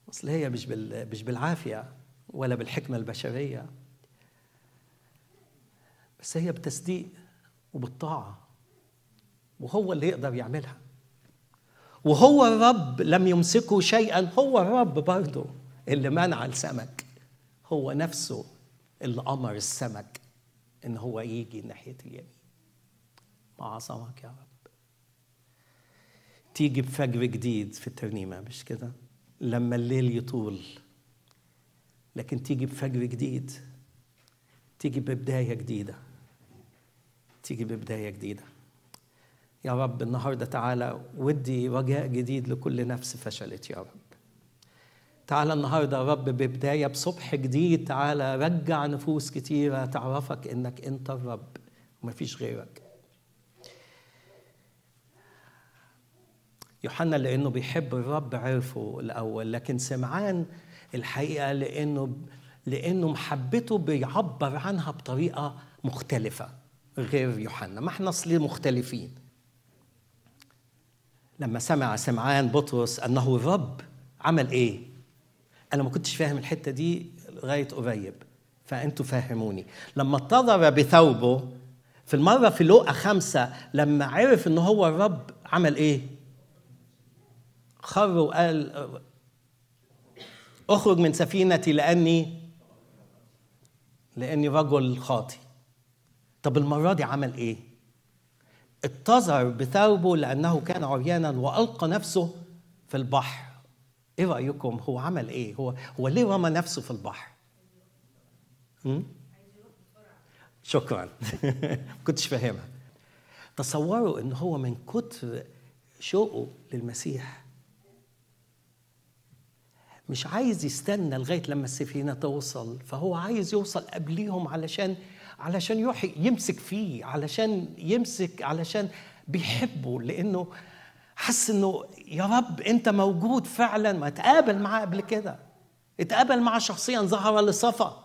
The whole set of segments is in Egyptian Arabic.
اصل هي مش بال... مش بالعافيه ولا بالحكمه البشريه بس هي بتصديق وبالطاعه وهو اللي يقدر يعملها وهو الرب لم يمسكه شيئا هو الرب برضه اللي منع السمك هو نفسه اللي امر السمك ان هو يجي ناحيه اليمين ما عصمك يا رب تيجي بفجر جديد في الترنيمه مش كده لما الليل يطول لكن تيجي بفجر جديد تيجي ببدايه جديده تيجي ببدايه جديده يا رب النهارده تعالى ودي رجاء جديد لكل نفس فشلت يا رب تعالى النهارده يا رب ببدايه بصبح جديد تعالى رجع نفوس كتيره تعرفك انك انت الرب ومفيش غيرك يوحنا لانه بيحب الرب عرفه الاول لكن سمعان الحقيقه لانه لانه محبته بيعبر عنها بطريقه مختلفه غير يوحنا ما احنا اصلي مختلفين لما سمع سمعان بطرس انه الرب عمل ايه انا ما كنتش فاهم الحته دي لغايه قريب فانتوا فهموني لما اضطرب بثوبه في المره في لوقا خمسه لما عرف ان هو الرب عمل ايه خر وقال اخرج من سفينتي لاني لاني رجل خاطي طب المره دي عمل ايه اتزر بثوبه لانه كان عريانا والقى نفسه في البحر ايه رايكم هو عمل ايه هو هو ليه رمى نفسه في البحر م? شكرا كنتش فاهمها تصوروا ان هو من كتر شوقه للمسيح مش عايز يستنى لغايه لما السفينه توصل فهو عايز يوصل قبليهم علشان علشان يروح يمسك فيه علشان يمسك علشان بيحبه لانه حس انه يا رب انت موجود فعلا ما اتقابل معاه قبل كده اتقابل معاه شخصيا ظهر لصفا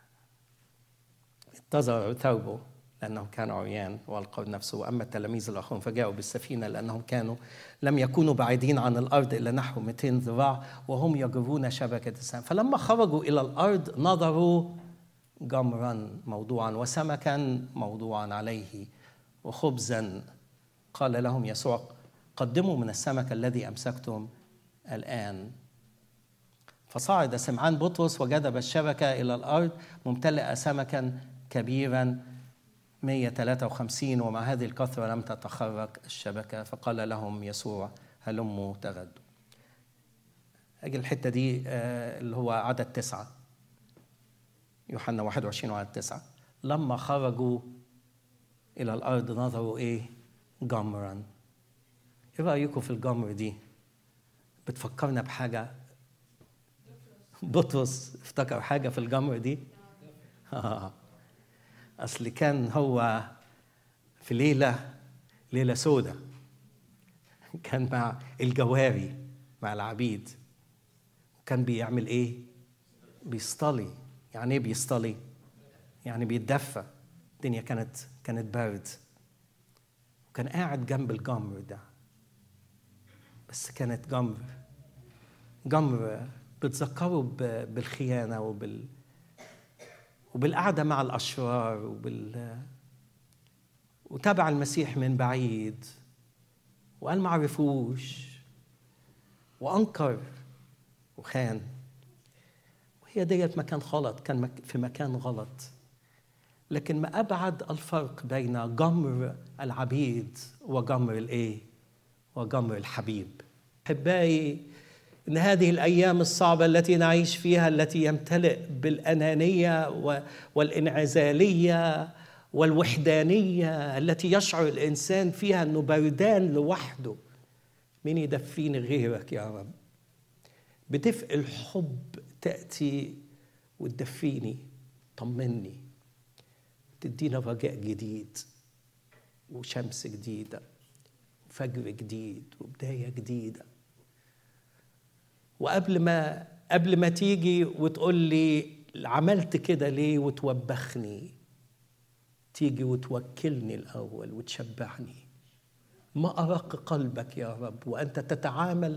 انتظر ثوبه لأنه كان عريان وألقى نفسه وأما التلاميذ الآخرون فجاءوا بالسفينة لأنهم كانوا لم يكونوا بعيدين عن الأرض إلا نحو 200 ذراع وهم يجرون شبكة السمك فلما خرجوا إلى الأرض نظروا جمرا موضوعا وسمكا موضوعا عليه وخبزا قال لهم يسوع قدموا من السمك الذي أمسكتم الآن فصعد سمعان بطرس وجذب الشبكة إلى الأرض ممتلئة سمكا كبيرا 153 ومع هذه الكثرة لم تتخرج الشبكة فقال لهم يسوع هلموا تغدوا أجي الحتة دي اللي هو عدد تسعة يوحنا 21 وعدد تسعة لما خرجوا إلى الأرض نظروا إيه جمرا إيه رأيكم في الجمر دي بتفكرنا بحاجة بطرس افتكر حاجة في الجمر دي آه. اصل كان هو في ليله ليله سودة كان مع الجواري مع العبيد وكان بيعمل ايه بيصطلي يعني ايه بيصطلي يعني بيتدفى الدنيا كانت كانت برد وكان قاعد جنب الجمر ده بس كانت جمر جمر بتذكره بالخيانه وبال وبالقعدة مع الأشرار وبال وتابع المسيح من بعيد وقال ما عرفوش وأنكر وخان وهي ديت مكان غلط كان في مكان غلط لكن ما أبعد الفرق بين جمر العبيد وجمر الإيه؟ وجمر الحبيب أحبائي ان هذه الايام الصعبه التي نعيش فيها التي يمتلئ بالانانيه والانعزاليه والوحدانيه التي يشعر الانسان فيها انه بردان لوحده مين يدفيني غيرك يا رب بدفء الحب تاتي وتدفيني طمني تدينا رجاء جديد وشمس جديده وفجر جديد وبدايه جديده وقبل ما قبل ما تيجي وتقول لي عملت كده ليه وتوبخني تيجي وتوكلني الاول وتشبعني ما ارق قلبك يا رب وانت تتعامل